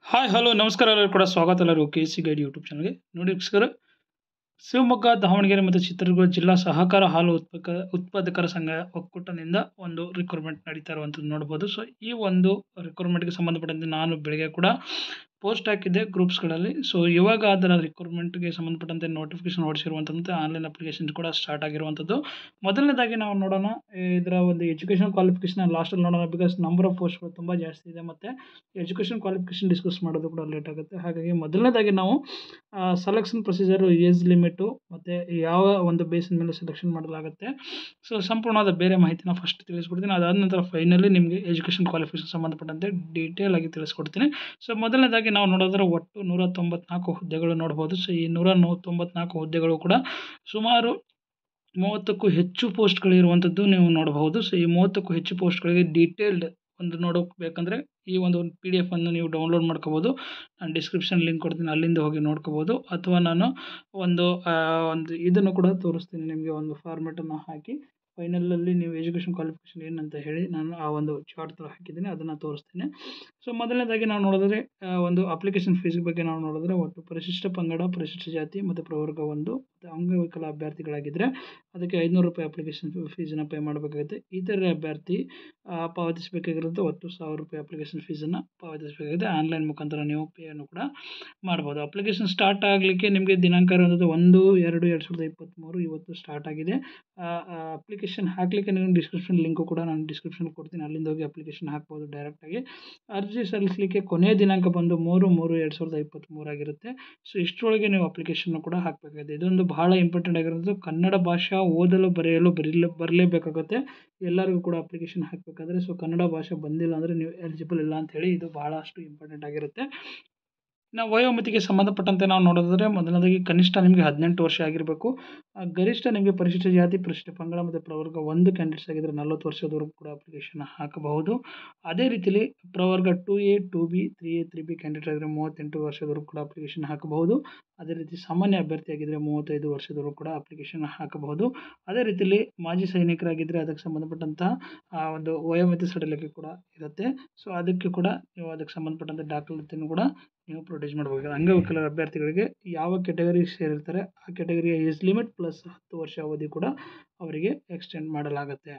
hi hello ನಮಸ್ಕಾರ ಎಲ್ಲರಿಗೂ ಕೂಡ ಸ್ವಾಗತ ಎಲ್ಲರಿಗೂ ಕೆ ಸಿ ಗೈಡ್ ಯೂಟ್ಯೂಬ್ ಚಾನಲ್ಗೆ ನೋಡಿ ವೀಕ್ಷಕರು ಶಿವಮೊಗ್ಗ ದಾವಣಗೆರೆ ಮತ್ತು ಚಿತ್ರದುರ್ಗ ಜಿಲ್ಲಾ ಸಹಕಾರ ಹಾಲು ಉತ್ಪಾದಕ ಉತ್ಪಾದಕರ ಸಂಘ ಒಕ್ಕೂಟದಿಂದ ಒಂದು ರಿಕ್ರೂಟ್ಮೆಂಟ್ ನಡೀತಾ ಇರುವಂಥದ್ದು ನೋಡ್ಬೋದು ಸೊ ಈ ಒಂದು ರಿಕ್ರೂಟ್ಮೆಂಟ್ಗೆ ಸಂಬಂಧಪಟ್ಟಂತೆ ನಾನು ಬೆಳಗ್ಗೆ ಕೂಡ ಪೋಸ್ಟ್ ಹಾಕಿದ್ದೆ ಗ್ರೂಪ್ಸ್ಗಳಲ್ಲಿ ಸೊ ಇವಾಗ ಅದರ ರಿಕ್ರೂಟ್ಮೆಂಟ್ಗೆ ಸಂಬಂಧಪಟ್ಟಂತೆ ನೋಟಿಫಿಕೇಶನ್ ಹೊಡಿಸಿರುವಂಥದ್ದು ಆನ್ಲೈನ್ ಅಪ್ಲಿಕೇಶನ್ ಕೂಡ ಸ್ಟಾರ್ಟ್ ಆಗಿರುವಂಥದ್ದು ಮೊದಲನೇದಾಗಿ ನಾವು ನೋಡೋಣ ಇದರ ಒಂದು ಎಜುಕೇಷನ್ ಕ್ವಾಲಿಫಿಕೇಷನ್ ಲಾಸ್ಟಲ್ಲಿ ನೋಡೋಣ ಬಿಕಾಸ್ ನಂಬರ್ ಆಫ್ ಪೋಸ್ಟ್ಗಳು ತುಂಬ ಜಾಸ್ತಿ ಇದೆ ಮತ್ತು ಎಜುಕೇಷನ್ ಕ್ವಾಲಿಫಿಕೇಷನ್ ಡಿಸ್ಕಸ್ ಮಾಡೋದು ಕೂಡ ಲೇಟ್ ಆಗುತ್ತೆ ಹಾಗಾಗಿ ಮೊದಲನೇದಾಗಿ ನಾವು ಸೆಲೆಕ್ಷನ್ ಪ್ರೊಸೀಜರು ಏಜ್ ಲಿಮಿಟು ಮತ್ತು ಯಾವ ಒಂದು ಬೇಸಿನ ಮೇಲೆ ಸೆಲೆಕ್ಷನ್ ಮಾಡಲಾಗುತ್ತೆ ಸೊ ಸಂಪೂರ್ಣವಾದ ಬೇರೆ ಮಾಹಿತಿನ ಫಸ್ಟ್ ತಿಳಿಸ್ಕೊಡ್ತೀನಿ ಅದಾದ ನಂತರ ಫೈನಲಿ ನಿಮಗೆ ಎಜುಕೇಷನ್ ಕ್ವಾಲಿಫಿಕೇಷನ್ ಸಂಬಂಧಪಟ್ಟಂತೆ ಡೀಟೇಲ್ ಆಗಿ ತಿಳಿಸ್ಕೊಡ್ತೀನಿ ಸೊ ಮೊದಲನೇದಾಗಿ ನಾವು ನೋಡಿದ್ರೆ ಒಟ್ಟು ನೂರ ತೊಂಬತ್ನಾಲ್ಕು ಹುದ್ದೆಗಳು ನೋಡ್ಬೋದು ಸೊ ಈ ನೂರ ನೂ ತೊಂಬತ್ನಾಲ್ಕು ಹುದ್ದೆಗಳು ಕೂಡ ಸುಮಾರು ಮೂವತ್ತಕ್ಕೂ ಹೆಚ್ಚು ಪೋಸ್ಟ್ಗಳಿರುವಂಥದ್ದು ನೀವು ನೋಡಬಹುದು ಸೊ ಈ ಮೂವತ್ತಕ್ಕೂ ಹೆಚ್ಚು ಪೋಸ್ಟ್ಗಳಿಗೆ ಡೀಟೇಲ್ಡ್ ಒಂದು ನೋಡಬೇಕಂದ್ರೆ ಈ ಒಂದು ಪಿ ಡಿ ಎಫನ್ನು ನೀವು ಡೌನ್ಲೋಡ್ ಮಾಡ್ಕೋಬೋದು ನಾನು ಡಿಸ್ಕ್ರಿಪ್ಷನ್ ಲಿಂಕ್ ಕೊಡ್ತೀನಿ ಅಲ್ಲಿಂದ ಹೋಗಿ ನೋಡ್ಕೋಬೋದು ಅಥವಾ ನಾನು ಒಂದು ಒಂದು ಇದನ್ನು ಕೂಡ ತೋರಿಸ್ತೀನಿ ನಿಮಗೆ ಒಂದು ಫಾರ್ಮೆಟನ್ನು ಹಾಕಿ ಫೈನಲಲ್ಲಿ ನೀವು ಎಜುಕೇಷನ್ ಕ್ವಾಲಿಫಿಕೇಷನ್ ಏನಂತ ಹೇಳಿ ನಾನು ಆ ಒಂದು ಚಾರ್ಟ್ ಥರ ಹಾಕಿದ್ದೀನಿ ಅದನ್ನು ತೋರಿಸ್ತೀನಿ ಸೊ ಮೊದಲನೇದಾಗಿ ನಾವು ನೋಡಿದ್ರೆ ಒಂದು ಅಪ್ಲಿಕೇಶನ್ ಫೀಸ್ ಬಗ್ಗೆ ನಾವು ನೋಡಿದ್ರೆ ಒಟ್ಟು ಪರಿಶಿಷ್ಟ ಪಂಗಡ ಪರಿಶಿಷ್ಟ ಜಾತಿ ಮತ್ತು ಪ್ರವರ್ಗ ಒಂದು ಮತ್ತು ಅಂಗವಿಕಲ ಅಭ್ಯರ್ಥಿಗಳಾಗಿದ್ದರೆ ಅದಕ್ಕೆ ಐದುನೂರು ರೂಪಾಯಿ ಅಪ್ಲಿಕೇಶನ್ ಫೀಸನ್ನು ಪೇ ಮಾಡಬೇಕಾಗುತ್ತೆ ಇತರೆ ಅಭ್ಯರ್ಥಿ ಪಾವತಿಸಬೇಕಾಗಿರೋದು ಒಟ್ಟು ಸಾವಿರ ರೂಪಾಯಿ ಅಪ್ಲಿಕೇಶನ್ ಫೀಸನ್ನು ಪಾವತಿಸಬೇಕಾಗುತ್ತೆ ಆನ್ಲೈನ್ ಮುಖಾಂತರ ನೀವು ಪೇಯನ್ನು ಕೂಡ ಮಾಡ್ಬೋದು ಅಪ್ಲಿಕೇಶನ್ ಸ್ಟಾರ್ಟ್ ಆಗಲಿಕ್ಕೆ ನಿಮಗೆ ದಿನಾಂಕ ಇರೋದು ಒಂದು ಎರಡು ಎರಡು ಸಾವಿರದ ಇಪ್ಪತ್ತ್ಮೂರು ಇವತ್ತು ಸ್ಟಾರ್ಟ್ ಆಗಿದೆ ಅಪ್ಲಿಕೇಶನ್ ಹಾಕಲಿಕ್ಕೆ ನೀವು ಡಿಸ್ಕ್ರಿಪ್ಷನ್ ಲಿಂಕು ಕೂಡ ನಾನು ಡಿಸ್ಕ್ರಿಪ್ಷನ್ ಕೊಡ್ತೀನಿ ಅಲ್ಲಿಂದ ಹೋಗಿ ಅಪ್ಲಿಕೇಶನ್ ಹಾಕ್ಬೋದು ಡೈರೆಕ್ಟಾಗಿ ಅರ್ಜಿ ಸಲ್ಲಿಸಲಿಕ್ಕೆ ಕೊನೆಯ ದಿನಾಂಕ ಬಂದು ಮೂರು ಮೂರು ಎರಡು ಸಾವಿರದ ಇಪ್ಪತ್ತ್ಮೂರಾಗಿರುತ್ತೆ ಸೊ ಇಷ್ಟರೊಳಗೆ ನೀವು ಅಪ್ಲಿಕೇಶನ್ ಕೂಡ ಹಾಕಬೇಕಾಗುತ್ತೆ ಇದೊಂದು ಬಹಳ ಇಂಪಾರ್ಟೆಂಟ್ ಆಗಿರೋದು ಕನ್ನಡ ಭಾಷಾ ಓದಲು ಬರೆಯಲು ಬರೀಲೆ ಬರಲೇಬೇಕಾಗುತ್ತೆ ಎಲ್ಲರಿಗೂ ಕೂಡ ಅಪ್ಲಿಕೇಶನ್ ಹಾಕಬೇಕಾದ್ರೆ ಸೊ ಕನ್ನಡ ಭಾಷೆ ಬಂದಿಲ್ಲ ಅಂದರೆ ನೀವು ಎಲಿಜಿಬಲ್ ಇಲ್ಲ ಅಂಥೇಳಿ ಇದು ಬಹಳಷ್ಟು ಇಂಪಾರ್ಟೆಂಟ್ ಆಗಿರುತ್ತೆ ನಾವು ವಯೋಮಿತಿಗೆ ಸಂಬಂಧಪಟ್ಟಂತೆ ನಾವು ನೋಡೋದಾದರೆ ಮೊದಲನೇದಾಗಿ ಕನಿಷ್ಠ ನಿಮಗೆ ಹದಿನೆಂಟು ವರ್ಷ ಆಗಿರಬೇಕು ಗರಿಷ್ಠ ನಿಮಗೆ ಪರಿಶಿಷ್ಟ ಜಾತಿ ಪರಿಶಿಷ್ಟ ಪಂಗಡ ಮತ್ತು ಪ್ರವರ್ಗ ಒಂದು ಕ್ಯಾಂಡಿಡೇಟ್ಸ್ ಆಗಿದ್ದರೆ ನಲ್ವತ್ತು ವರ್ಷದವರೆಗೂ ಕೂಡ ಅಪ್ಲಿಕೇಶನ್ ಹಾಕಬಹುದು ಅದೇ ರೀತಿಯಲ್ಲಿ ಪ್ರವರ್ಗ two A two B three A three B candidate ಆಗಿದ್ದರೆ ಮೂವತ್ತೆಂಟು ವರ್ಷದವರೆಗೂ ಕೂಡ ಅಪ್ಲಿಕೇಶನ್ ಹಾಕಬಹುದು ಅದೇ ರೀತಿ ಸಾಮಾನ್ಯ ಅಭ್ಯರ್ಥಿ ಆಗಿದ್ದರೆ ಮೂವತ್ತೈದು ವರ್ಷದವರೆಗೂ ಕೂಡ ಅಪ್ಲಿಕೇಶನ್ ಹಾಕಬಹುದು ಅದೇ ರೀತಿಯಲ್ಲಿ ಮಾಜಿ ಸೈನಿಕರಾಗಿದ್ದರೆ ಅದಕ್ಕೆ ಸಂಬಂಧಪಟ್ಟಂತಹ ಆ ಒಂದು ವಯೋಮಿತಿ ಸಡಿಲಿಕೆ ಕೂಡ ಇರುತ್ತೆ ಸೊ ಅದಕ್ಕೆ ಕೂಡ ನೀವು ಅದಕ್ಕೆ ಸಂಬಂಧಪಟ್ಟಂಥ ದಾಖಲಾತಿಯನ್ನು ಕೂಡ ನೀವು ಪ್ರೊಡ್ಯೂಸ್ ಮಾಡಬೇಕು ಅಂಗವಿಕಲರ ಅಭ್ಯರ್ಥಿಗಳಿಗೆ ಯಾವ ಕೆಟಗರಿ ಸೇರಿರ್ತಾರೆ ಆ ಕೆಟಗರಿಯ ಏಜ್ ಲಿಮಿಟ್ ಪ್ಲಸ್ ಹತ್ತು ವರ್ಷ ಅವಧಿ ಕೂಡ ಅವರಿಗೆ ಎಕ್ಸ್ಟೆಂಡ್ ಮಾಡಲಾಗುತ್ತೆ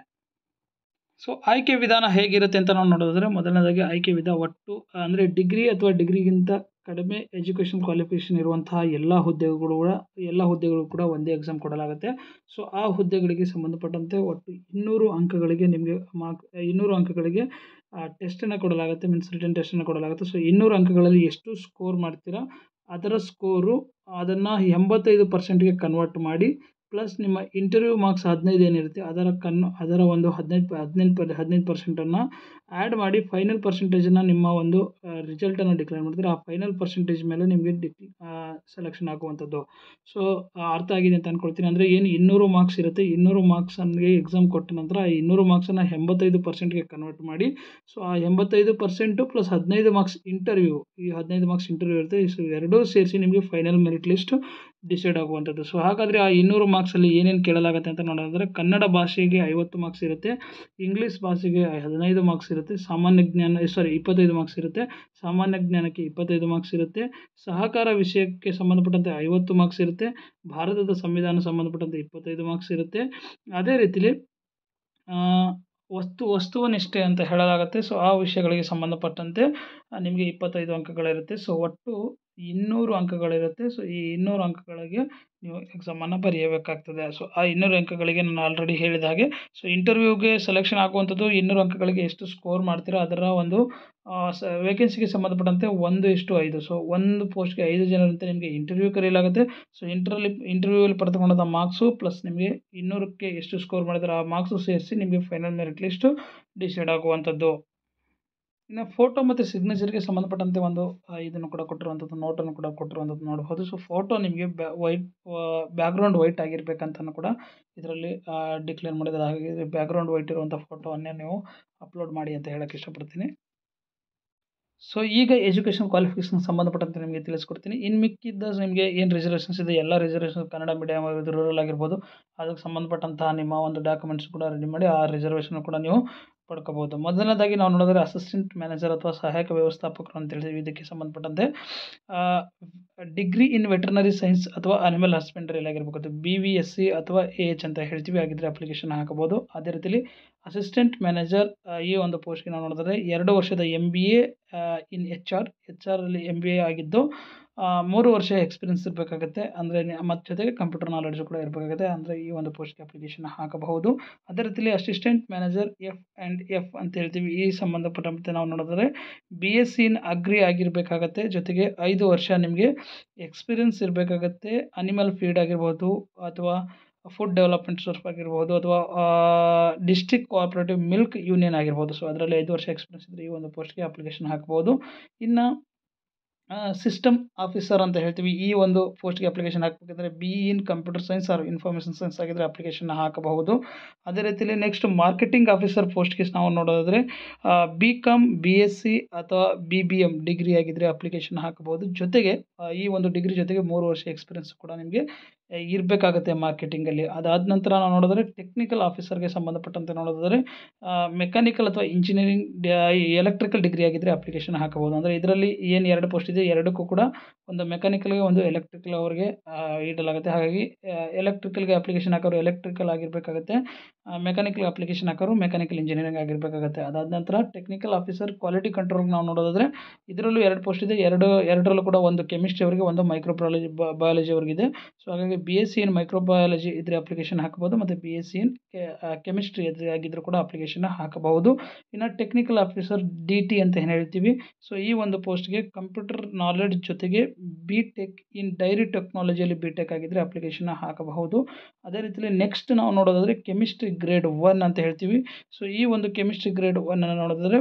ಸೊ ಆಯ್ಕೆ ವಿಧಾನ ಹೇಗಿರುತ್ತೆ ಅಂತ ನಾವು ನೋಡೋದಾದರೆ ಮೊದಲನೇದಾಗಿ ಆಯ್ಕೆ ವಿಧ ಒಟ್ಟು ಅಂದರೆ ಡಿಗ್ರಿ ಅಥವಾ ಡಿಗ್ರಿಗಿಂತ ಕಡಿಮೆ ಎಜುಕೇಷನ್ ಕ್ವಾಲಿಫಿಕೇಷನ್ ಇರುವಂತಹ ಎಲ್ಲ ಹುದ್ದೆಗಳು ಕೂಡ ಎಲ್ಲ ಹುದ್ದೆಗಳು ಕೂಡ ಒಂದೇ ಎಕ್ಸಾಮ್ ಕೊಡಲಾಗುತ್ತೆ ಸೊ ಆ ಹುದ್ದೆಗಳಿಗೆ ಸಂಬಂಧಪಟ್ಟಂತೆ ಒಟ್ಟು ಇನ್ನೂರು ಅಂಕಗಳಿಗೆ ನಿಮಗೆ ಮಾರ್ಕ್ ಇನ್ನೂರು ಅಂಕಗಳಿಗೆ ಟೆಸ್ಟನ್ನು ಕೊಡಲಾಗುತ್ತೆ ಮೀನ್ಸ್ ರಿಟರ್ನ್ ಟೆಸ್ಟನ್ನು ಕೊಡಲಾಗುತ್ತೆ ಸೊ ಇನ್ನೂರು ಅಂಕಗಳಲ್ಲಿ ಎಷ್ಟು ಸ್ಕೋರ್ ಮಾಡ್ತೀರಾ ಅದರ ಸ್ಕೋರು ಅದನ್ನು ಎಂಬತ್ತೈದು ಪರ್ಸೆಂಟ್ಗೆ ಕನ್ವರ್ಟ್ ಮಾಡಿ ಪ್ಲಸ್ ನಿಮ್ಮ ಇಂಟರ್ವ್ಯೂ ಮಾರ್ಕ್ಸ್ ಹದಿನೈದು ಏನಿರುತ್ತೆ ಅದರ ಕನ್ನು ಅದರ ಒಂದು ಹದಿನೈದು ಹದಿನೈದು ಪರ್ ಹದಿನೈದು ಪರ್ಸೆಂಟನ್ನು ಆ್ಯಡ್ ಮಾಡಿ ಫೈನಲ್ ಪರ್ಸೆಂಟೇಜನ್ನು ನಿಮ್ಮ ಒಂದು ರಿಸಲ್ಟನ್ನು ಡಿಕ್ಲೇರ್ ಮಾಡ್ತಾರೆ ಆ ಫೈನಲ್ ಪರ್ಸೆಂಟೇಜ್ ಮೇಲೆ ನಿಮಗೆ ಡಿ ಸೆಲೆಕ್ಷನ್ ಆಗುವಂಥದ್ದು ಸೊ ಅರ್ಥ ಆಗಿದೆ ಅಂತ ಅಂದ್ಕೊಳ್ತೀನಿ ಅಂದರೆ ಏನು ಇನ್ನೂರು ಮಾರ್ಕ್ಸ್ ಇರುತ್ತೆ ಇನ್ನೂರು ಮಾರ್ಕ್ಸನ್ಗೆ ಎಕ್ಸಾಮ್ ಕೊಟ್ಟ ನಂತರ ಆ ಇನ್ನೂರು ಮಾರ್ಕ್ಸನ್ನು ಎಂಬತ್ತೈದು ಪರ್ಸೆಂಟ್ಗೆ ಕನ್ವರ್ಟ್ ಮಾಡಿ ಸೊ ಆ ಎಂಬತ್ತೈದು ಪರ್ಸೆಂಟು ಪ್ಲಸ್ ಹದಿನೈದು ಮಾರ್ಕ್ಸ್ ಇಂಟರ್ವ್ಯೂ ಈ ಹದಿನೈದು ಮಾರ್ಕ್ಸ್ ಇಂಟರ್ವ್ಯೂ ಇರುತ್ತೆ ಸೊ ಎರಡೂ ಸೇರಿಸಿ ನಿಮಗೆ ಫೈನಲ್ ಮೆರಿಟ್ ಲಿಸ್ಟ್ ಡಿಸೈಡ್ ಆಗುವಂಥದ್ದು ಸೊ ಹಾಗಾದರೆ ಆ ಇನ್ನೂರು ಮಾರ್ಕ್ಸಲ್ಲಿ ಏನೇನು ಕೇಳಲಾಗುತ್ತೆ ಅಂತ ನೋಡೋದಾದರೆ ಕನ್ನಡ ಭಾಷೆಗೆ ಐವತ್ತು ಮಾರ್ಕ್ಸ್ ಇರುತ್ತೆ ಇಂಗ್ಲೀಷ್ ಭಾಷೆಗೆ ಹದಿನೈದು ಮಾರ್ಕ್ಸ್ ಇರುತ್ತೆ ಸಾಮಾನ್ಯ ಜ್ಞಾನ ಸಾರಿ ಇಪ್ಪತ್ತೈದು ಮಾರ್ಕ್ಸ್ ಇರುತ್ತೆ ಸಾಮಾನ್ಯ ಜ್ಞಾನಕ್ಕೆ ಇಪ್ಪತ್ತೈದು ಮಾರ್ಕ್ಸ್ ಇರುತ್ತೆ ಸಹಕಾರ ವಿಷಯಕ್ಕೆ ಸಂಬಂಧಪಟ್ಟಂತೆ ಐವತ್ತು ಮಾರ್ಕ್ಸ್ ಇರುತ್ತೆ ಭಾರತದ ಸಂವಿಧಾನ ಸಂಬಂಧಪಟ್ಟಂತೆ ಇಪ್ಪತ್ತೈದು ಮಾರ್ಕ್ಸ್ ಇರುತ್ತೆ ಅದೇ ರೀತಿಲಿ ವಸ್ತು ವಸ್ತುವನಿಷ್ಠೆ ಅಂತ ಹೇಳಲಾಗುತ್ತೆ ಸೊ ಆ ವಿಷಯಗಳಿಗೆ ಸಂಬಂಧಪಟ್ಟಂತೆ ನಿಮಗೆ ಇಪ್ಪತ್ತೈದು ಅಂಕಗಳಿರುತ್ತೆ ಸೊ ಒಟ್ಟು ಇನ್ನೂರು ಅಂಕಗಳಿರುತ್ತೆ ಸೊ ಈ ಇನ್ನೂರು ಅಂಕಗಳಿಗೆ ನೀವು ಎಕ್ಸಾಮನ್ನು ಬರೆಯಬೇಕಾಗ್ತದೆ ಸೊ ಆ ಇನ್ನೂರು ಅಂಕಗಳಿಗೆ ನಾನು ಆಲ್ರೆಡಿ ಹೇಳಿದ ಹಾಗೆ ಸೊ ಇಂಟರ್ವ್ಯೂಗೆ ಸೆಲೆಕ್ಷನ್ ಆಗುವಂಥದ್ದು ಇನ್ನೂರು ಅಂಕಗಳಿಗೆ ಎಷ್ಟು ಸ್ಕೋರ್ ಮಾಡ್ತೀರೋ ಅದರ ಒಂದು ಸ ವೇಕೆನ್ಸಿಗೆ ಸಂಬಂಧಪಟ್ಟಂತೆ ಒಂದು ಎಷ್ಟು ಐದು ಸೊ ಒಂದು ಪೋಸ್ಟ್ಗೆ ಐದು ಜನರಂತೆ ನಿಮಗೆ ಇಂಟರ್ವ್ಯೂ ಕರೆಯಲಾಗುತ್ತೆ ಸೊ ಇಂಟರ್ಲಿ ಇಂಟರ್ವ್ಯೂವಲ್ಲಿ ಪಡೆದುಕೊಂಡಂಥ ಮಾರ್ಕ್ಸು ಪ್ಲಸ್ ನಿಮಗೆ ಇನ್ನೂರಕ್ಕೆ ಎಷ್ಟು ಸ್ಕೋರ್ ಮಾಡಿದ್ರೆ ಆ ಮಾರ್ಕ್ಸು ಸೇರಿಸಿ ನಿಮಗೆ ಫೈನಲ್ ಮೆರಿಟ್ ಲಿಸ್ಟು ಡಿಸೈಡ್ ಆಗುವಂಥದ್ದು ಇನ್ನು ಫೋಟೋ ಮತ್ತು ಸಿಗ್ನೇಚರ್ಗೆ ಸಂಬಂಧಪಟ್ಟಂತೆ ಒಂದು ಇದನ್ನು ಕೂಡ ಕೊಟ್ಟಿರುವಂಥದ್ದು ನೋಟನ್ನು ಕೂಡ ಕೊಟ್ಟಿರುವಂಥದ್ದು ನೋಡ್ಬೋದು ಸೊ ಫೋಟೋ ನಿಮಗೆ ಬ್ಯಾ ವೈಟ್ ಬ್ಯಾಕ್ಗ್ರೌಂಡ್ ವೈಟ್ ಆಗಿರಬೇಕಂತಲೂ ಕೂಡ ಇದರಲ್ಲಿ ಡಿಕ್ಲೇರ್ ಮಾಡಿದ್ದಾರೆ ಹಾಗೆ ಬ್ಯಾಕ್ಗ್ರೌಂಡ್ ವೈಟ್ ಇರುವಂಥ ಫೋಟೋವನ್ನೇ ನೀವು ಅಪ್ಲೋಡ್ ಮಾಡಿ ಅಂತ ಹೇಳೋಕ್ಕೆ ಇಷ್ಟಪಡ್ತೀನಿ ಸೊ ಈಗ ಎಜುಕೇಷನ್ ಕ್ವಾಲಿಫಿಕೇಷನ್ ಸಂಬಂಧಪಟ್ಟಂತೆ ನಿಮಗೆ ತಿಳಿಸ್ಕೊಡ್ತೀನಿ ಇನ್ನು ಮಿಕ್ಕಿದ್ದ ನಿಮಗೆ ಏನು ರಿಸರ್ವೇಷನ್ಸ್ ಇದೆ ಎಲ್ಲ ರಿಸರ್ವೇಷನ್ ಕನ್ನಡ ಮೀಡಿಯಮ್ ಆಗಿರ್ಬೋದು ರೂರಲ್ ಆಗಿರ್ಬೋದು ಅದಕ್ಕೆ ಸಂಬಂಧಪಟ್ಟಂತಹ ನಿಮ್ಮ ಒಂದು ಡಾಕ್ಯುಮೆಂಟ್ಸ್ ಕೂಡ ರೆಡಿ ಮಾಡಿ ಆ ರಿಸರ್ವೇಷನ್ ಕೂಡ ನೀವು ಪಡ್ಕೋಬೋದು ಮೊದಲನೇದಾಗಿ ನಾವು ನೋಡಿದ್ರೆ ಅಸಿಸ್ಟೆಂಟ್ ಮ್ಯಾನೇಜರ್ ಅಥವಾ ಸಹಾಯಕ ವ್ಯವಸ್ಥಾಪಕರು ಅಂತ ಹೇಳ್ತೀವಿ ಇದಕ್ಕೆ ಸಂಬಂಧಪಟ್ಟಂತೆ ಡಿಗ್ರಿ ಇನ್ ವೆಟರ್ನರಿ ಸೈನ್ಸ್ ಅಥವಾ ಅನಿಮಲ್ ಹಸ್ಬೆಂಡ್ರಿಯಲ್ಲಿ ಆಗಿರ್ಬೇಕು ಅದು ಬಿ ವಿ ಎಸ್ ಸಿ ಅಥವಾ ಎ ಎಚ್ ಅಂತ ಹೇಳ್ತೀವಿ ಆಗಿದ್ದರೆ ಅಪ್ಲಿಕೇಶನ್ ಹಾಕಬೋದು ಅದೇ ರೀತಿಲಿ ಅಸಿಸ್ಟೆಂಟ್ ಮ್ಯಾನೇಜರ್ ಈ ಒಂದು ಪೋಸ್ಟ್ಗೆ ನಾವು ನೋಡಿದ್ರೆ ಎರಡು ವರ್ಷದ M B A in H R H ಆರಲ್ಲಿ ಎಮ್ ಬಿ ಎ ಆಗಿದ್ದು ಮೂರು ವರ್ಷ ಎಕ್ಸ್ಪೀರಿಯನ್ಸ್ ಇರಬೇಕಾಗುತ್ತೆ ಅಂದರೆ ಮತ್ತು ಜೊತೆಗೆ ಕಂಪ್ಯೂಟರ್ ನಾಲೆಡ್ಜು ಕೂಡ ಇರಬೇಕಾಗುತ್ತೆ ಅಂದರೆ ಈ ಒಂದು ಪೋಸ್ಟ್ಗೆ ಅಪ್ಲಿಕೇಶನ್ ಹಾಕಬಹುದು ಅದೇ ರೀತಿಲಿ assistant manager F and F ಅಂತ ಹೇಳ್ತೀವಿ ಈ ಸಂಬಂಧಪಟ್ಟಂತೆ ನಾವು ನೋಡಿದ್ರೆ B S C in agri ಆಗಿರಬೇಕಾಗತ್ತೆ ಜೊತೆಗೆ ಐದು ವರ್ಷ ನಿಮಗೆ ಎಕ್ಸ್ಪೀರಿಯನ್ಸ್ ಇರಬೇಕಾಗತ್ತೆ ಅನಿಮಲ್ ಫೀಡ್ ಆಗಿರ್ಬೋದು ಅಥವಾ ಫುಡ್ ಡೆವಲಪ್ಮೆಂಟ್ ಸೋರ್ಸ್ ಆಗಿರ್ಬೋದು ಅಥವಾ ಡಿಸ್ಟ್ರಿಕ್ಟ್ ಕೋಆಪ್ರೇಟಿವ್ ಮಿಲ್ಕ್ ಯೂನಿಯನ್ ಆಗಿರ್ಬೋದು ಸೊ ಅದರಲ್ಲಿ ಐದು ವರ್ಷ ಎಕ್ಸ್ಪೀರಿಯನ್ಸ್ ಇದ್ದರೆ ಈ ಒಂದು ಪೋಸ್ಟ್ಗೆ ಅಪ್ಲಿಕೇಶನ್ ಹಾಕ್ಬೋದು ಇನ್ನು ಸಿಸ್ಟಮ್ ಆಫೀಸರ್ ಅಂತ ಹೇಳ್ತೀವಿ ಈ ಒಂದು ಪೋಸ್ಟ್ಗೆ ಅಪ್ಲಿಕೇಶನ್ ಹಾಕಬೇಕಂದ್ರೆ B in computer science or information science ಆಗಿದ್ದರೆ ಅಪ್ಲಿಕೇಶನ್ ಹಾಕಬಹುದು ಅದೇ ರೀತಿಯಲ್ಲಿ ನೆಕ್ಸ್ಟ್ ಮಾರ್ಕೆಟಿಂಗ್ ಆಫೀಸರ್ ಪೋಸ್ಟ್ಗೆ ನಾವು ನೋಡೋದಾದರೆ B com B S C ಅಥವಾ ಬಿ ಬಿ ಎಮ್ ಡಿಗ್ರಿ ಆಗಿದ್ದರೆ ಅಪ್ಲಿಕೇಶನ್ ಹಾಕಬಹುದು ಜೊತೆಗೆ ಈ ಒಂದು ಡಿಗ್ರಿ ಜೊತೆಗೆ ಮೂರು ವರ್ಷ ಎಕ್ಸ್ಪೀರಿಯನ್ಸ್ ಕೂಡ ನಿಮಗೆ ಇರಬೇಕಾಗುತ್ತೆ ಮಾರ್ಕೆಟಿಂಗಲ್ಲಿ ಅದಾದ ನಂತರ ನಾವು ನೋಡಿದ್ರೆ ಟೆಕ್ನಿಕಲ್ ಆಫೀಸರ್ಗೆ ಸಂಬಂಧಪಟ್ಟಂತೆ ನೋಡೋದಾದರೆ ಮೆಕ್ಯಾನಿಕಲ್ ಅಥವಾ ಇಂಜಿನಿಯರಿಂಗ್ ಎಲೆಕ್ಟ್ರಿಕಲ್ ಡಿಗ್ರಿ ಆಗಿದ್ದರೆ ಅಪ್ಲಿಕೇಶನ್ ಹಾಕಬಹುದು ಅಂದರೆ ಇದರಲ್ಲಿ ಏನು ಎರಡು ಪೋಸ್ಟ್ ಇದೆ ಎರಡಕ್ಕೂ ಕೂಡ ಒಂದು ಮೆಕ್ಯಾನಿಕಲ್ಗೆ ಒಂದು ಎಲೆಕ್ಟ್ರಿಕಲ್ ಅವರಿಗೆ ಇಡಲಾಗುತ್ತೆ ಹಾಗಾಗಿ ಎಲೆಕ್ಟ್ರಿಕಲ್ಗೆ ಅಪ್ಲಿಕೇಶನ್ ಹಾಕೋರು ಎಲೆಕ್ಟ್ರಿಕಲ್ ಆಗಿರಬೇಕಾಗುತ್ತೆ ಮೆಕ್ಯಾನಿಕಲ್ ಅಪ್ಲಿಕೇಶನ್ ಹಾಕೋರು ಮೆಕ್ಯಾನಿಕಲ್ ಇಂಜಿನಿಯರಿಂಗ್ ಆಗಿರಬೇಕಾಗುತ್ತೆ ಅದಾದ ನಂತರ ಟೆಕ್ನಿಕಲ್ ಆಫೀಸರ್ ಕ್ವಾಲಿಟಿ ಕಂಟ್ರೋಲ್ಗೆ ನಾವು ನೋಡೋದಾದರೆ ಇದರಲ್ಲೂ ಎರಡು ಪೋಸ್ಟ್ ಇದೆ ಎರಡು ಎರಡರಲ್ಲೂ ಕೂಡ ಒಂದು ಕೆಮಿಸ್ಟ್ರಿ ಅವರಿಗೆ ಒಂದು ಮೈಕ್ರೋಬಯಾಲಜಿ ಬಯಾಲಜಿ ಅವರಿಗಿದೆ ಸೊ ಹಾಗಾಗಿ B S C in microbiology ಇದ್ರೆ ಅಪ್ಲಿಕೇಶನ್ ಹಾಕಬಹುದು ಮತ್ತು B S C in chemistry ಇದ್ರೆ ಆಗಿದ್ದರೂ ಕೂಡ ಅಪ್ಲಿಕೇಶನ್ ಹಾಕಬಹುದು ಇನ್ನು ಟೆಕ್ನಿಕಲ್ ಆಫೀಸರ್ ಡಿ ಟಿ ಅಂತ ಏನು ಹೇಳ್ತೀವಿ ಸೊ ಈ ಒಂದು ಪೋಸ್ಟ್ಗೆ ಕಂಪ್ಯೂಟರ್ ನಾಲೆಡ್ಜ್ ಜೊತೆಗೆ ಬಿ ಟೆಕ್ ಇನ್ ಡೈರಿ ಟೆಕ್ನಾಲಜಿಯಲ್ಲಿ ಬಿ ಟೆಕ್ ಆಗಿದ್ದರೆ ಅಪ್ಲಿಕೇಶನ್ ಹಾಕಬಹುದು ಅದೇ ರೀತಿಯಲ್ಲಿ ನೆಕ್ಸ್ಟ್ ನಾವು ನೋಡೋದಾದರೆ ಕೆಮಿಸ್ಟ್ರಿ ಗ್ರೇಡ್ ಒನ್ ಅಂತ ಹೇಳ್ತೀವಿ ಸೊ ಈ ಒಂದು ಕೆಮಿಸ್ಟ್ರಿ ಗ್ರೇಡ್ ಒನ್ ಅನ್ನು ನೋಡಿದ್ರೆ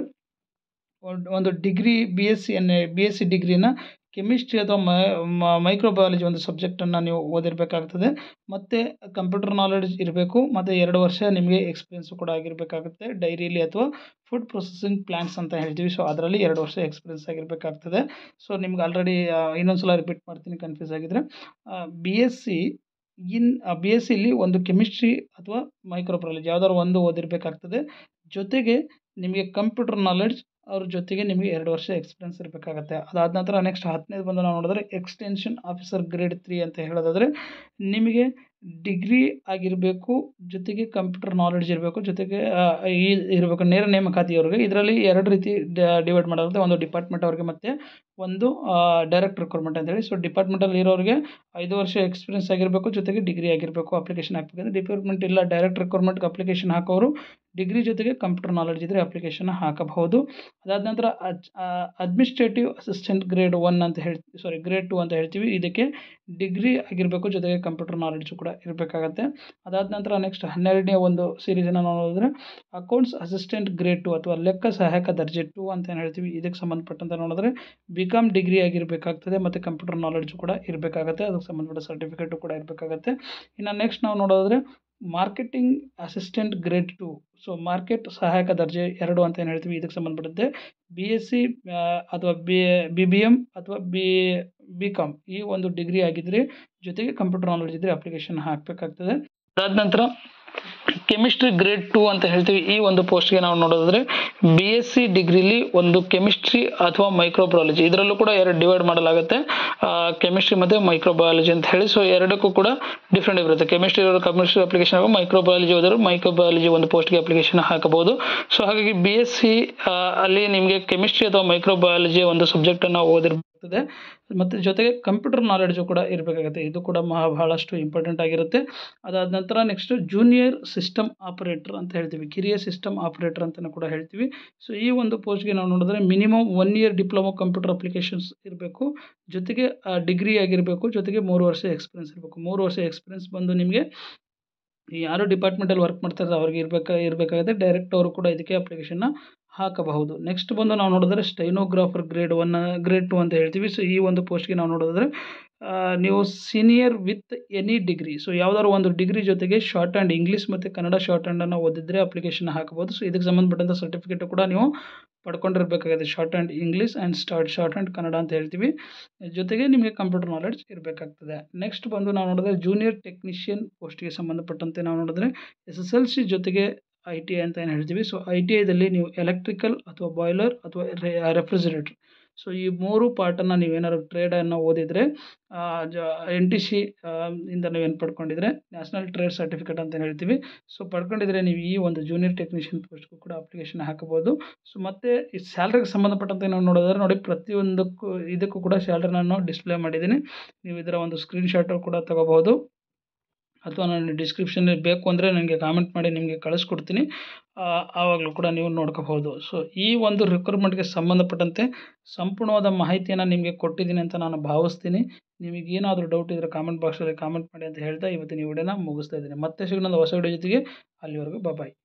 ಒಂದು degree B S C in B S C ಡಿಗ್ರಿನ ಕೆಮಿಸ್ಟ್ರಿ ಅಥವಾ ಮೈಕ್ರೋಬಯಾಲಜಿ ಒಂದು ಸಬ್ಜೆಕ್ಟನ್ನು ನೀವು ಓದಿರಬೇಕಾಗ್ತದೆ ಮತ್ತು ಕಂಪ್ಯೂಟರ್ ನಾಲೆಡ್ಜ್ ಇರಬೇಕು ಮತ್ತು ಎರಡು ವರ್ಷ ನಿಮಗೆ ಎಕ್ಸ್ಪೀರಿಯನ್ಸು ಕೂಡ ಆಗಿರಬೇಕಾಗುತ್ತೆ ಡೈರಿಯಲ್ಲಿ ಅಥವಾ ಫುಡ್ ಪ್ರೊಸೆಸಿಂಗ್ ಪ್ಲ್ಯಾಂಟ್ಸ್ ಅಂತ ಹೇಳ್ತೀವಿ ಸೊ ಅದರಲ್ಲಿ ಎರಡು ವರ್ಷ ಎಕ್ಸ್ಪೀರಿಯನ್ಸ್ ಆಗಿರಬೇಕಾಗ್ತದೆ ಸೊ ನಿಮ್ಗೆ ಆಲ್ರೆಡಿ ಇನ್ನೊಂದು ಸಲ ರಿಪೀಟ್ ಮಾಡ್ತೀನಿ ಕನ್ಫ್ಯೂಸ್ ಆಗಿದ್ದರೆ B S C in B S ಸಿಲಿ ಒಂದು ಕೆಮಿಸ್ಟ್ರಿ ಅಥವಾ ಮೈಕ್ರೋಬಯಾಲಜಿ ಯಾವ್ದಾದ್ರು ಒಂದು ಓದಿರಬೇಕಾಗ್ತದೆ ಜೊತೆಗೆ ನಿಮಗೆ ಕಂಪ್ಯೂಟರ್ ನಾಲೆಡ್ಜ್ ಅವ್ರ ಜೊತೆಗೆ ನಿಮಗೆ ಎರಡು ವರ್ಷ ಎಕ್ಸ್ಪೀರಿಯನ್ಸ್ ಇರಬೇಕಾಗತ್ತೆ ಅದಾದ ನಂತರ ನೆಕ್ಸ್ಟ್ ಹತ್ತನೇದು ಬಂದು ನಾವು ನೋಡಿದ್ರೆ ಎಕ್ಸ್ಟೆನ್ಷನ್ ಆಫೀಸರ್ ಗ್ರೇಡ್ ತ್ರೀ ಅಂತ ಹೇಳೋದಾದರೆ ನಿಮಗೆ ಡಿಗ್ರಿ ಆಗಿರಬೇಕು ಜೊತೆಗೆ ಕಂಪ್ಯೂಟರ್ ನಾಲೆಡ್ಜ್ ಇರಬೇಕು ಜೊತೆಗೆ ಈ ಇರಬೇಕು ನೇರ ನೇಮಕಾತಿಯವ್ರಿಗೆ ಇದರಲ್ಲಿ ಎರಡು ರೀತಿ ಡಿವೈಡ್ ಮಾಡಾಗುತ್ತೆ ಒಂದು ಡಿಪಾರ್ಟ್ಮೆಂಟ್ ಅವ್ರಿಗೆ ಮತ್ತು ಒಂದು ಡೈರೆಕ್ಟ್ ರಿಕ್ರೂಟ್ಮೆಂಟ್ ಅಂತೇಳಿ ಸೊ ಡಿಪಾರ್ಟ್ಮೆಂಟಲ್ಲಿ ಇರೋರಿಗೆ ಐದು ವರ್ಷ ಎಕ್ಸ್ಪೀರಿಯನ್ಸ್ ಆಗಿರಬೇಕು ಜೊತೆಗೆ ಡಿಗ್ರಿ ಆಗಿರಬೇಕು ಅಪ್ಲಿಕೇಶನ್ ಹಾಕಬೇಕಂದ್ರೆ ಡಿಪಾರ್ಟ್ಮೆಂಟ್ ಇಲ್ಲ ಡೈರೆಕ್ಟ್ ರಿಕ್ರೂಟ್ಮೆಂಟ್ಗೆ ಅಪ್ಲಿಕೇಶನ್ ಹಾಕೋರು ಡಿಗ್ರಿ ಜೊತೆಗೆ ಕಂಪ್ಯೂಟರ್ ನಾಲೆಡ್ಜ್ ಇದ್ದರೆ ಅಪ್ಲಿಕೇಶನ್ ಹಾಕಬಹುದು ಅದಾದ ನಂತರ ಅಡ್ಮಿನಿಸ್ಟ್ರೇಟಿವ್ ಅಸಿಸ್ಟೆಂಟ್ ಗ್ರೇಡ್ ಒನ್ ಅಂತ ಹೇಳ್ತೀವಿ ಸಾರಿ ಗ್ರೇಡ್ ಟು ಅಂತ ಹೇಳ್ತೀವಿ ಇದಕ್ಕೆ ಡಿಗ್ರಿ ಆಗಿರಬೇಕು ಜೊತೆಗೆ ಕಂಪ್ಯೂಟರ್ ನಾಲೆಡ್ಜು ಕೂಡ ಇರಬೇಕಾಗತ್ತೆ ಅದಾದ ನಂತರ ನೆಕ್ಸ್ಟ್ ಹನ್ನೆರಡನೇ ಒಂದು ಸೀರೀಸನ್ನು ನೋಡಿದ್ರೆ ಅಕೌಂಟ್ಸ್ ಅಸಿಸ್ಟೆಂಟ್ ಗ್ರೇಡ್ ಟು ಅಥವಾ ಲೆಕ್ಕ ಸಹಾಯಕ ದರ್ಜೆ ಟು ಅಂತ ಏನು ಹೇಳ್ತೀವಿ ಇದಕ್ಕೆ ಸಂಬಂಧಪಟ್ಟಂತೆ ನೋಡಿದ್ರೆ ಬಿ ಕಾಮ್ ಡಿಗ್ರಿ ಆಗಿರಬೇಕಾಗ್ತದೆ ಮತ್ತು ಕಂಪ್ಯೂಟರ್ ನಾಲೆಡ್ಜು ಕೂಡ ಇರಬೇಕಾಗತ್ತೆ ಅದಕ್ಕೆ ಸಂಬಂಧಪಟ್ಟ ಸರ್ಟಿಫಿಕೇಟು ಕೂಡ ಇರಬೇಕಾಗತ್ತೆ ಇನ್ನು ನೆಕ್ಸ್ಟ್ ನಾವು ನೋಡೋದಾದ್ರೆ marketing assistant grade two so market ಸಹಾಯಕ ದರ್ಜೆ ಎರಡು ಅಂತ ಏನು ಹೇಳ್ತೀವಿ ಇದಕ್ಕೆ ಸಂಬಂಧಪಟ್ಟಂತೆ ಬಿ ಎಸ್ ಸಿ ಅಥವಾ ಬಿ ಬಿ ಬಿ ಎಮ್ ಅಥವಾ ಬಿ ಬಿ ಕಾಮ್ ಈ ಒಂದು ಡಿಗ್ರಿ ಆಗಿದ್ದರೆ ಜೊತೆಗೆ ಕಂಪ್ಯೂಟರ್ ನಾಲೆಡ್ಜ್ ಇದ್ದರೆ ಅಪ್ಲಿಕೇಶನ್ ಹಾಕಬೇಕಾಗ್ತದೆ ಅದಾದ ನಂತರ ಕೆಮಿಸ್ಟ್ರಿ ಗ್ರೇಡ್ ಟು ಅಂತ ಹೇಳ್ತೀವಿ ಈ ಒಂದು ಪೋಸ್ಟ್ಗೆ ನಾವು ನೋಡೋದಾದ್ರೆ ಬಿ ಎಸ್ ಸಿ ಡಿಗ್ರಿಲಿ ಒಂದು ಕೆಮಿಸ್ಟ್ರಿ ಅಥವಾ ಮೈಕ್ರೋಬಯಾಲಜಿ ಇದರಲ್ಲೂ ಕೂಡ ಎರಡು ಡಿವೈಡ್ ಮಾಡಲಾಗುತ್ತೆ ಕೆಮಿಸ್ಟ್ರಿ ಮತ್ತು ಮೈಕ್ರೋಬಯಾಲಜಿ ಅಂತ ಹೇಳಿ ಸೊ ಎರಡಕ್ಕೂ ಕೂಡ ಡಿಫ್ರೆಂಟ್ ಇರುತ್ತೆ ಕೆಮಿಸ್ಟ್ರಿ ಇರೋರು ಕೆಮಿಸ್ಟ್ರಿ ಅಪ್ಲಿಕೇಶನ್ ಹಾಗೂ ಮೈಕ್ರೋಬಯಾಲಜಿ ಹೋದರು ಮೈಕ್ರೋಬಯಾಲಜಿ ಒಂದು ಪೋಸ್ಟ್ಗೆ ಅಪ್ಲಿಕೇಶನ್ ಹಾಕಬಹುದು ಸೊ ಹಾಗಾಗಿ ಬಿ ಎಸ್ ಸಿ ಅಲ್ಲಿ ನಿಮಗೆ ಕೆಮಿಸ್ಟ್ರಿ ಅಥವಾ ಮೈಕ್ರೋಬಯಾಲಜಿ ಒಂದು ಸಬ್ಜೆಕ್ಟನ್ನು ಓದಿರ್ತದೆ ಮತ್ತು ಜೊತೆಗೆ ಕಂಪ್ಯೂಟರ್ ನಾಲೆಡ್ಜು ಕೂಡ ಇರಬೇಕಾಗುತ್ತೆ ಇದು ಕೂಡ ಮಹಾ ಬಹಳಷ್ಟು ಇಂಪಾರ್ಟೆಂಟ್ ಆಗಿರುತ್ತೆ ಅದಾದ ನಂತರ ನೆಕ್ಸ್ಟ್ ಜೂನಿಯರ್ ಸಿಸ್ಟಮ್ ಆಪರೇಟರ್ ಅಂತ ಹೇಳ್ತೀವಿ ಕಿರಿಯ ಸಿಸ್ಟಮ್ ಆಪರೇಟರ್ ಅಂತಲೂ ಕೂಡ ಹೇಳ್ತೀವಿ ಸೊ ಈ ಒಂದು ಪೋಸ್ಟ್ಗೆ ನಾವು ನೋಡಿದ್ರೆ minimum one year diploma computer applications ಇರಬೇಕು ಜೊತೆಗೆ ಡಿಗ್ರಿ ಆಗಿರಬೇಕು ಜೊತೆಗೆ ಮೂರು ವರ್ಷ ಎಕ್ಸ್ಪೀರಿಯನ್ಸ್ ಇರಬೇಕು ಮೂರು ವರ್ಷ ಎಕ್ಸ್ಪೀರಿಯನ್ಸ್ ಬಂದು ನಿಮಗೆ ಯಾರು ಡಿಪಾರ್ಟ್ಮೆಂಟಲ್ಲಿ ವರ್ಕ್ ಮಾಡ್ತಾರೆ ಅವ್ರಿಗೆ ಇರಬೇಕಾ ಇರಬೇಕಾಗುತ್ತೆ ಡೈರೆಕ್ಟ್ ಅವರು ಕೂಡ ಇದಕ್ಕೆ ಅಪ್ಲಿಕೇಶನ್ನ ಹಾಕಬಹುದು ನೆಕ್ಸ್ಟ್ ಬಂದು ನಾವು ನೋಡಿದ್ರೆ stenographer grade one grade two ಅಂತ ಹೇಳ್ತೀವಿ ಸೊ ಈ ಒಂದು ಪೋಸ್ಟ್ಗೆ ನಾವು ನೋಡಿದ್ರೆ ನೀವು senior with any degree so ಯಾವ್ದಾದ್ರು ಒಂದು ಡಿಗ್ರಿ ಜೊತೆಗೆ ಶಾರ್ಟ್ ಆ್ಯಂಡ್ ಇಂಗ್ಲೀಷ್ ಮತ್ತು ಕನ್ನಡ ಶಾರ್ಟ್ ಹ್ಯಾಂಡನ್ನು ಓದಿದ್ರೆ ಅಪ್ಲಿಕೇಶನ್ ಹಾಕಬಹುದು ಸೊ ಇದಕ್ಕೆ ಸಂಬಂಧಪಟ್ಟಂಥ ಸರ್ಟಿಫಿಕೇಟು ಕೂಡ ನೀವು ಪಡ್ಕೊಂಡಿರ್ಬೇಕಾಗುತ್ತೆ shorthand English and start shorthand Kannada ಅಂತ ಹೇಳ್ತೀವಿ ಜೊತೆಗೆ ನಿಮಗೆ ಕಂಪ್ಯೂಟರ್ ನಾಲೆಡ್ಜ್ ಇರಬೇಕಾಗ್ತದೆ ನೆಕ್ಸ್ಟ್ ಬಂದು ನಾವು ನೋಡಿದ್ರೆ ಜೂನಿಯರ್ ಟೆಕ್ನಿಷಿಯನ್ ಪೋಸ್ಟ್ಗೆ ಸಂಬಂಧಪಟ್ಟಂತೆ ನಾವು ನೋಡಿದ್ರೆ ಎಸ್ ಎಸ್ ಎಲ್ ಸಿ ಜೊತೆಗೆ ಐ ಟಿ ಐ ಅಂತ ಏನು ಹೇಳ್ತೀವಿ ಸೊ ಐ ಟಿ ಐದಲ್ಲಿ ನೀವು ಎಲೆಕ್ಟ್ರಿಕಲ್ ಅಥವಾ ಬಾಯ್ಲರ್ ಅಥವಾ ರೆಫ್ರಿಜರೇಟ್ರ್ ಸೊ ಈ ಮೂರು ಪಾರ್ಟನ್ನು ನೀವೇನಾದ್ರು ಟ್ರೇಡನ್ನು ಓದಿದರೆ ಜ ಎನ್ ಟಿ ಸಿ ಇಂದ ನೀವೇನು ಪಡ್ಕೊಂಡಿದ್ರೆ ನ್ಯಾಷನಲ್ ಟ್ರೇಡ್ ಸರ್ಟಿಫಿಕೇಟ್ ಅಂತ ಹೇಳ್ತೀವಿ ಸೊ ಪಡ್ಕೊಂಡಿದ್ರೆ ನೀವು ಈ ಒಂದು ಜೂನಿಯರ್ ಟೆಕ್ನಿಷಿಯನ್ ಪೋಸ್ಟ್ಗೂ ಕೂಡ ಅಪ್ಲಿಕೇಶನ್ ಹಾಕಬೋದು ಸೊ ಮತ್ತು ಈ ಸ್ಯಾಲ್ರಿಗೆ ಸಂಬಂಧಪಟ್ಟಂತೆ ನಾವು ನೋಡೋದಾದ್ರೆ ನೋಡಿ ಪ್ರತಿಯೊಂದಕ್ಕೂ ಇದಕ್ಕೂ ಕೂಡ ಸ್ಯಾಲ್ರಿ ನಾನು ಡಿಸ್ಪ್ಲೇ ಮಾಡಿದ್ದೀನಿ ನೀವು ಇದರ ಒಂದು ಸ್ಕ್ರೀನ್ಶಾಟು ಕೂಡ ತಗೋಬೋದು ಅಥವಾ ನಾನು ಡಿಸ್ಕ್ರಿಪ್ಷನಲ್ಲಿ ಬೇಕು ಅಂದರೆ ನನಗೆ ಕಾಮೆಂಟ್ ಮಾಡಿ ನಿಮಗೆ ಕಳಿಸ್ಕೊಡ್ತೀನಿ ಆವಾಗಲೂ ಕೂಡ ನೀವು ನೋಡ್ಕೋಬಹುದು ಸೊ ಈ ಒಂದು ರಿಕ್ರೂಟ್ಮೆಂಟ್ಗೆ ಸಂಬಂಧಪಟ್ಟಂತೆ ಸಂಪೂರ್ಣವಾದ ಮಾಹಿತಿಯನ್ನು ನಿಮಗೆ ಕೊಟ್ಟಿದ್ದೀನಿ ಅಂತ ನಾನು ಭಾವಿಸ್ತೀನಿ ನಿಮಗೇನಾದರೂ ಡೌಟ್ ಇದ್ದರೆ ಕಾಮೆಂಟ್ ಬಾಕ್ಸಲ್ಲಿ ಕಾಮೆಂಟ್ ಮಾಡಿ ಅಂತ ಹೇಳ್ತಾ ಇವತ್ತಿನ ಈ ವಿಡಿಯೋನ ಮುಗಿಸ್ತಾ ಇದ್ದೀನಿ ಮತ್ತೆ ಸಿಗೋಣ ಹೊಸ ವಿಡಿಯೋ ಜೊತೆಗೆ ಅಲ್ಲಿವರೆಗೂ ಬಾಯ್